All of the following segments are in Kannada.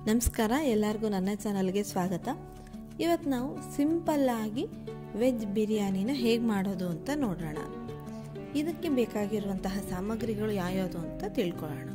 ನಮಸ್ಕಾರ ಎಲ್ಲರಿಗೂ ನನ್ನ ಚಾನಲ್ಗೆ ಸ್ವಾಗತ ಇವತ್ತು ನಾವು ಸಿಂಪಲ್ಲಾಗಿ ವೆಜ್ ಬಿರಿಯಾನಿನ ಹೇಗೆ ಮಾಡೋದು ಅಂತ ನೋಡೋಣ ಇದಕ್ಕೆ ಬೇಕಾಗಿರುವಂತಹ ಸಾಮಗ್ರಿಗಳು ಯಾವ್ಯಾವುದು ಅಂತ ತಿಳ್ಕೊಳ್ಳೋಣ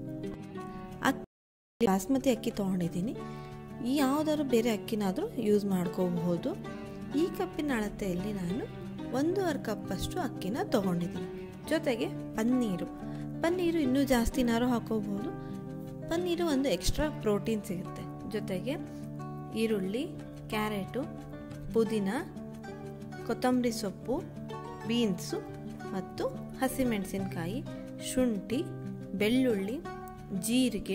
ಅಕ್ಕಿ ಬಾಸ್ಮತಿ ಅಕ್ಕಿ ತೊಗೊಂಡಿದ್ದೀನಿ ಯಾವುದಾದ್ರು ಬೇರೆ ಅಕ್ಕಿನಾದರೂ ಯೂಸ್ ಮಾಡ್ಕೋಬಹುದು ಈ ಕಪ್ಪಿನ ಅಳತೆಯಲ್ಲಿ ನಾನು ಒಂದೂವರೆ ಕಪ್ಪಷ್ಟು ಅಕ್ಕಿನ ತೊಗೊಂಡಿದ್ದೀನಿ ಜೊತೆಗೆ ಪನ್ನೀರು ಪನ್ನೀರು ಇನ್ನೂ ಜಾಸ್ತಿನಾರು ಹಾಕೋಬಹುದು ಪನ್ನೀರು ಒಂದು ಎಕ್ಸ್ಟ್ರಾ ಪ್ರೋಟೀನ್ ಸಿಗುತ್ತೆ ಜೊತೆಗೆ ಈರುಳ್ಳಿ ಕ್ಯಾರೆಟು ಪುದೀನ ಕೊತ್ತಂಬರಿ ಸೊಪ್ಪು ಬೀನ್ಸು ಮತ್ತು ಹಸಿಮೆಣಸಿನಕಾಯಿ ಶುಂಠಿ ಬೆಳ್ಳುಳ್ಳಿ ಜೀರಿಗೆ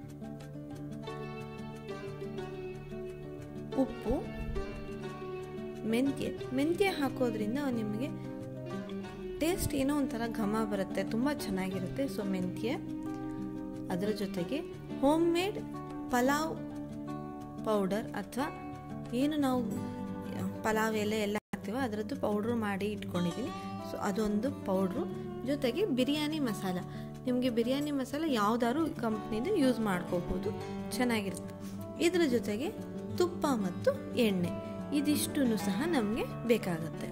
ಉಪ್ಪು ಮೆಂತ್ಯ ಮೆಂತ್ಯ ಹಾಕೋದ್ರಿಂದ ನಿಮಗೆ ಟೇಸ್ಟ್ ಏನೋ ಒಂಥರ ಘಮ ಬರುತ್ತೆ ತುಂಬ ಚೆನ್ನಾಗಿರುತ್ತೆ ಸೊ ಮೆಂತ್ಯ ಅದರ ಜೊತೆಗೆ ಹೋಮ್ ಮೇಡ್ ಪಲಾವ್ ಪೌಡರ್ ಅಥವಾ ಏನು ನಾವು ಪಲಾವ್ ಎಲೆ ಎಲ್ಲ ಹಾಕ್ತೀವೋ ಅದರದ್ದು ಪೌಡ್ರು ಮಾಡಿ ಇಟ್ಕೊಂಡಿದ್ದೀನಿ ಸೊ ಅದೊಂದು ಪೌಡ್ರು ಜೊತೆಗೆ ಬಿರಿಯಾನಿ ಮಸಾಲ ನಿಮಗೆ ಬಿರಿಯಾನಿ ಮಸಾಲ ಯಾವ್ದಾದ್ರು ಕಂಪ್ನಿದು ಯೂಸ್ ಮಾಡ್ಕೋಬೋದು ಚೆನ್ನಾಗಿರುತ್ತೆ ಇದರ ಜೊತೆಗೆ ತುಪ್ಪ ಮತ್ತು ಎಣ್ಣೆ ಇದಿಷ್ಟೂ ಸಹ ನಮಗೆ ಬೇಕಾಗುತ್ತೆ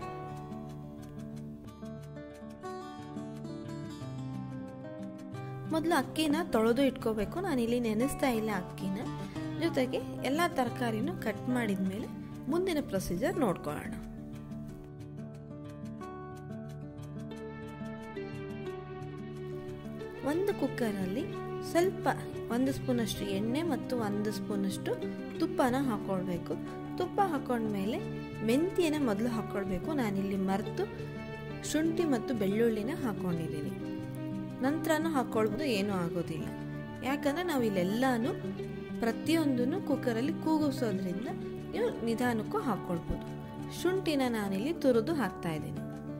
ಮೊದಲು ಅಕ್ಕಿನ ತೊಳೆದು ಇಟ್ಕೋಬೇಕು ನಾನಿಲ್ಲಿ ನೆನೆಸ್ತಾ ಇಲ್ಲ ಅಕ್ಕಿನ ಜೊತೆಗೆ ಎಲ್ಲ ತರಕಾರಿನೂ ಕಟ್ ಮಾಡಿದ ಮೇಲೆ ಮುಂದಿನ ಪ್ರೊಸೀಜರ್ ನೋಡ್ಕೊಳ್ಳೋಣ ಒಂದು ಕುಕ್ಕರಲ್ಲಿ ಸ್ವಲ್ಪ ಒಂದು ಸ್ಪೂನಷ್ಟು ಎಣ್ಣೆ ಮತ್ತು ಒಂದು ಸ್ಪೂನಷ್ಟು ತುಪ್ಪನ ಹಾಕ್ಕೊಳ್ಬೇಕು ತುಪ್ಪ ಹಾಕೊಂಡ್ಮೇಲೆ ಮೆಂತ್ಯನ ಮೊದಲು ಹಾಕ್ಕೊಳ್ಬೇಕು ನಾನಿಲ್ಲಿ ಮರೆತು ಶುಂಠಿ ಮತ್ತು ಬೆಳ್ಳುಳ್ಳಿನ ಹಾಕ್ಕೊಂಡಿದ್ದೀನಿ ನಂತರನೂ ಹಾಕ್ಕೊಳ್ಬೋದು ಏನೂ ಆಗೋದಿಲ್ಲ ಯಾಕಂದರೆ ನಾವು ಇಲ್ಲೆಲ್ಲನೂ ಪ್ರತಿಯೊಂದನ್ನು ಕುಕ್ಕರಲ್ಲಿ ಕೂಗಿಸೋದ್ರಿಂದ ನೀವು ನಿಧಾನಕ್ಕೂ ಹಾಕ್ಕೊಳ್ಬೋದು ಶುಂಠಿನ ನಾನಿಲ್ಲಿ ತುರಿದು ಹಾಕ್ತಾ ಇದ್ದೀನಿ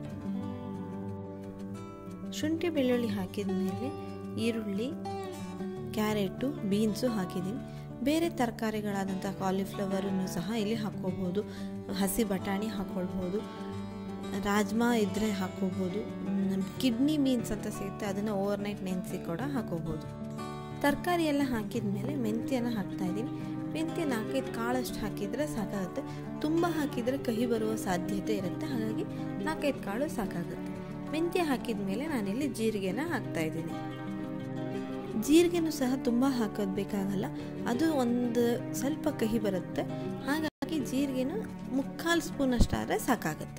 ಶುಂಠಿ ಬೆಳ್ಳುಳ್ಳಿ ಹಾಕಿದ ಮೇಲೆ ಈರುಳ್ಳಿ ಕ್ಯಾರೆಟು ಬೀನ್ಸು ಹಾಕಿದ್ದೀನಿ ಬೇರೆ ತರಕಾರಿಗಳಾದಂಥ ಕಾಲಿಫ್ಲವರನ್ನು ಸಹ ಇಲ್ಲಿ ಹಾಕ್ಕೋಬೋದು ಹಸಿ ಬಟಾಣಿ ಹಾಕ್ಕೊಳ್ಬೋದು ರಾಜ್ಮಾ ಇದ್ದರೆ ಹಾಕೋಬೋದು ಕಿಡ್ನಿ ಬೀನ್ಸ್ ಅಂತ ಸಿಗುತ್ತೆ ಅದನ್ನು ಓವರ್ ನೈಟ್ ನೆನೆಸಿ ಕೂಡ ಹಾಕೋಬೋದು ತರಕಾರಿ ಎಲ್ಲ ಹಾಕಿದ ಮೇಲೆ ಮೆಂತ್ಯನ ಹಾಕ್ತಾ ಇದ್ದೀನಿ ಮೆಂತ್ಯ ನಾಲ್ಕೈದು ಕಾಳಷ್ಟು ಹಾಕಿದರೆ ಸಾಕಾಗುತ್ತೆ ತುಂಬ ಹಾಕಿದರೆ ಕಹಿ ಬರುವ ಸಾಧ್ಯತೆ ಇರುತ್ತೆ ಹಾಗಾಗಿ ನಾಲ್ಕೈದು ಕಾಳು ಸಾಕಾಗುತ್ತೆ ಮೆಂತ್ಯ ಹಾಕಿದ ಮೇಲೆ ನಾನಿಲ್ಲಿ ಜೀರಿಗೆನ ಹಾಕ್ತಾ ಇದ್ದೀನಿ ಜೀರಿಗೆನೂ ಸಹ ತುಂಬ ಹಾಕೋದು ಬೇಕಾಗಲ್ಲ ಅದು ಒಂದು ಸ್ವಲ್ಪ ಕಹಿ ಬರುತ್ತೆ ಹಾಗಾಗಿ ಜೀರಿಗೆನೂ ಮುಕ್ಕಾಲು ಸ್ಪೂನ್ ಅಷ್ಟಾದರೆ ಸಾಕಾಗುತ್ತೆ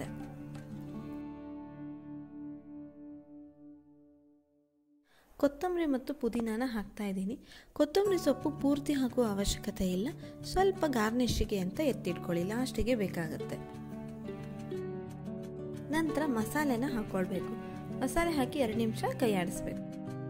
ಕೊತ್ತಂಬರಿ ಮತ್ತು ಪುದೀನಾನ ಹಾಕ್ತಾ ಇದ್ದೀನಿ ಕೊತ್ತಂಬರಿ ಸೊಪ್ಪು ಪೂರ್ತಿ ಹಾಕುವ ಅವಶ್ಯಕತೆ ಇಲ್ಲ ಸ್ವಲ್ಪ ಗಾರ್ನಿಷಿಗೆ ಅಂತ ಎತ್ತಿಟ್ಕೊಳ್ಳಿ ಲಾಸ್ಟಿಗೆ ಬೇಕಾಗುತ್ತೆ ನಂತರ ಮಸಾಲೆನ ಹಾಕ್ಕೊಳ್ಬೇಕು ಮಸಾಲೆ ಹಾಕಿ ಎರಡು ನಿಮಿಷ ಕೈ ಆಡಿಸ್ಬೇಕು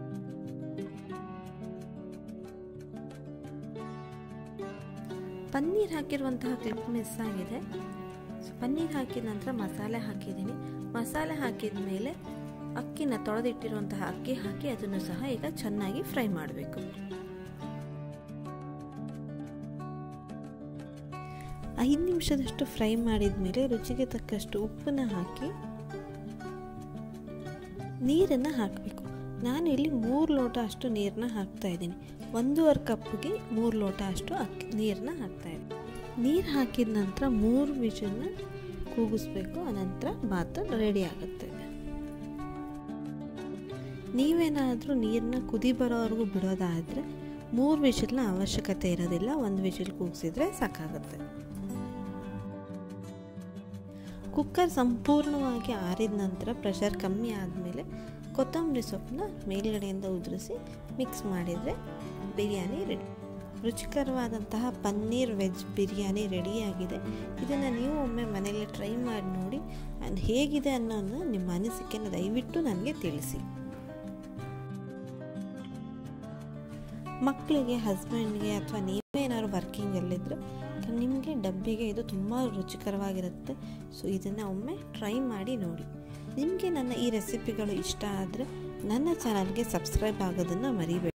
ಪನ್ನೀರ್ ಹಾಕಿರುವಂತಹ ಕ್ಲಿಪ್ ಮಿಸ್ ಆಗಿದೆ ಪನ್ನೀರ್ ಹಾಕಿದ ನಂತರ ಮಸಾಲೆ ಹಾಕಿದ್ದೀನಿ ಮಸಾಲೆ ಹಾಕಿದ ಮೇಲೆ ಅಕ್ಕಿನ ತೊಳೆದಿಟ್ಟಿರುವಂತಹ ಅಕ್ಕಿ ಹಾಕಿ ಅದನ್ನು ಸಹ ಈಗ ಚೆನ್ನಾಗಿ ಫ್ರೈ ಮಾಡಬೇಕು ಐದು ನಿಮಿಷದಷ್ಟು ಫ್ರೈ ಮಾಡಿದ ಮೇಲೆ ರುಚಿಗೆ ತಕ್ಕಷ್ಟು ಉಪ್ಪನ್ನ ಹಾಕಿ ನೀರನ್ನು ಹಾಕಬೇಕು ನಾನು ಇಲ್ಲಿ ಮೂರು ಲೋಟ ಅಷ್ಟು ನೀರನ್ನ ಹಾಕ್ತಾ ಇದ್ದೀನಿ ಒಂದೂವರೆ ಕಪ್ಗೆ ಮೂರು ಲೋಟ ಅಷ್ಟು ಅಕ್ಕಿ ನೀರನ್ನ ಹಾಕ್ತಾ ಇದ್ದೀನಿ ನೀರು ಹಾಕಿದ ನಂತರ ಮೂರು ವಿಷನ್ನ ಕೂಗಿಸ್ಬೇಕು ಅನಂತರ ಬಾತ್ ರೆಡಿ ಆಗುತ್ತೆ ನೀವೇನಾದರೂ ನೀರನ್ನ ಕುದಿ ಬರೋವರೆಗೂ ಬಿಡೋದಾದರೆ ಮೂರು ವಿಷಲ್ನ ಅವಶ್ಯಕತೆ ಇರೋದಿಲ್ಲ ಒಂದು ವಿಷಲ್ ಕೂಗಿಸಿದ್ರೆ ಸಾಕಾಗುತ್ತೆ ಕುಕ್ಕರ್ ಸಂಪೂರ್ಣವಾಗಿ ಆರಿದ ನಂತರ ಪ್ರೆಷರ್ ಕಮ್ಮಿ ಆದಮೇಲೆ ಕೊತ್ತಂಬರಿ ಸೊಪ್ಪನ್ನ ಮೇಲ್ಗಡೆಯಿಂದ ಉದುರಿಸಿ ಮಿಕ್ಸ್ ಮಾಡಿದರೆ ಬಿರಿಯಾನಿ ರೆಡಿ ರುಚಿಕರವಾದಂತಹ ಪನ್ನೀರ್ ವೆಜ್ ಬಿರಿಯಾನಿ ರೆಡಿಯಾಗಿದೆ ಇದನ್ನು ನೀವು ಒಮ್ಮೆ ಮನೆಯಲ್ಲೇ ಟ್ರೈ ಮಾಡಿ ನೋಡಿ ಆ್ಯಂಡ್ ಹೇಗಿದೆ ಅನ್ನೋದನ್ನ ನಿಮ್ಮ ಅನಿಸಿಕೆನ ದಯವಿಟ್ಟು ನನಗೆ ತಿಳಿಸಿ ಮಕ್ಕಳಿಗೆ ಹಸ್ಬೆಂಡ್ಗೆ ಅಥವಾ ನೀವೇನಾದ್ರು ವರ್ಕಿಂಗಲ್ಲಿದ್ದರೆ ನಿಮಗೆ ಡಬ್ಬಿಗೆ ಇದು ತುಂಬ ರುಚಿಕರವಾಗಿರುತ್ತೆ ಸೊ ಇದನ್ನು ಒಮ್ಮೆ ಟ್ರೈ ಮಾಡಿ ನೋಡಿ ನಿಮಗೆ ನನ್ನ ಈ ರೆಸಿಪಿಗಳು ಇಷ್ಟ ಆದರೆ ನನ್ನ ಚಾನಲ್ಗೆ ಸಬ್ಸ್ಕ್ರೈಬ್ ಆಗೋದನ್ನು ಮರಿಬೇಡಿ